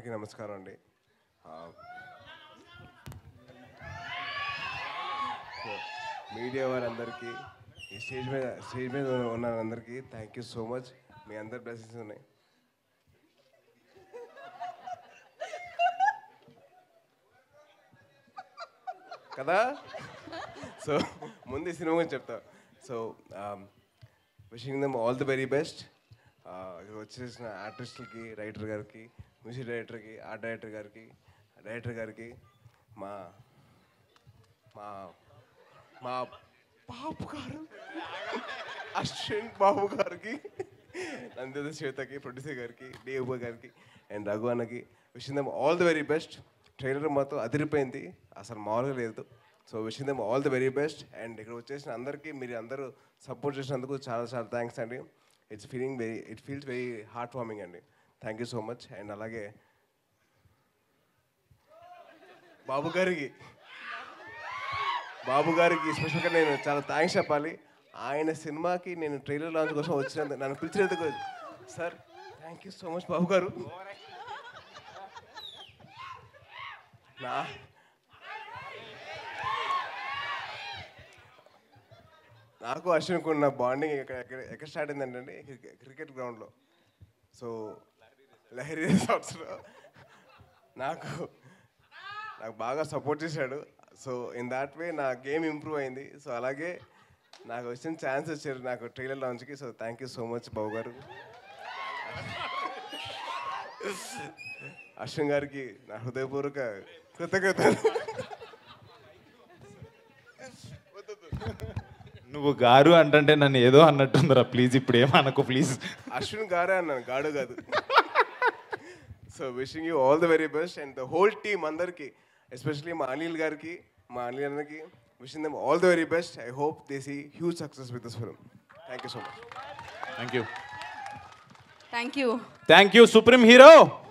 అందరికీ నమస్కారం అండి మీడియా వారందరికీ ఈ స్టేజ్ మీద స్టేజ్ మీద ఉన్న అందరికీ థ్యాంక్ యూ సో మచ్ మీ అందరి బ్లెస్సింగ్స్ ఉన్నాయి కదా సో ముందు ఈ సినిమా గురించి చెప్తా so wishing them all the very best ఇక్కడ వచ్చేసిన ఆర్టిస్టులకి రైటర్ గారికి మ్యూజిక్ డైరెక్టర్కి ఆర్ట్ డైరెక్టర్ గారికి డైరెక్టర్ గారికి మా మా మా బాబు గారు అశ్విన్ బాబు గారికి నందిత శ్వేతకి ప్రొడ్యూసర్ గారికి డిఓ గారికి అండ్ రఘు అన్నకి wishing them all the very best trailer మొత్తం అదిరిపోయింది అసలు మామూలుగా లేదు so wishing them all the very best and ఇక్కడ వచ్చేసిన అందరికీ మీరు అందరూ సపోర్ట్ చేసినందుకు చాలా చాలా థ్యాంక్స్ అండి it's feeling very it feels very heartwarming అండి thank you so much and అలాగే బాబు గారికి బాబు గారికి స్పెషల్గా నేను చాలా థ్యాంక్స్ చెప్పాలి ఆయన సినిమాకి నేను ట్రైలర్ లాంచ్ కోసం వచ్చినందుకు నన్ను పిలిచినందుకు sir thank you so much Babu గారు నా నాకు అశ్విన్కు ఉన్న బాండింగ్ ఎక్కడ ఎక్కడ- ఎక్కడ స్టార్ట్ అయిందంటే క్రికె- క్రికెట్ గ్రౌండ్లో సో లహరి రిసార్ట్స్లో నాకు నాకు బాగా సపోర్ట్ చేశాడు సో ఇన్ దాట్ వే నా గేమ్ ఇంప్రూవ్ అయింది సో అలాగే నాకు వచ్చిన ఛాన్స్ వచ్చారు నాకు ట్రైలర్ లాంచ్కి so thank you so much Babu గారు అశ్విన్ గారికి నా హృదయపూర్వక కృతజ్ఞతలు నువ్వు గారు అంటే నన్ను ఏదో అన్నట్టుందిరా ప్లీజ్ ఇప్పుడు ఏమనకు ప్లీజ్ అశ్విన్ గారే అన్నాను గాడు కాదు so wishing you all the very best and the whole team అందరికి ఎస్పెషలీ మా అనిల్ గారికి మా అనిల్ అన్నకి wishing them all the very best I hope they see huge success with this film thank you so much thank you thank you thank you supreme hero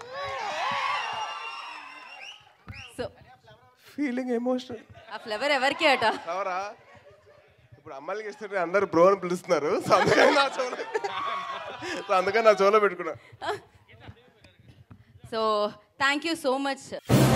so feeling emotional ఆ flower ఎవరికి అట ఎవరా ఇప్పుడు అమ్మాయిలకి ఇస్తుంటే అందరు bro అని పిలుస్తున్నారు సో అందుకని నా చెవులో సో అందుకని నా చెవులో పెట్టుకున్నా so thank you so much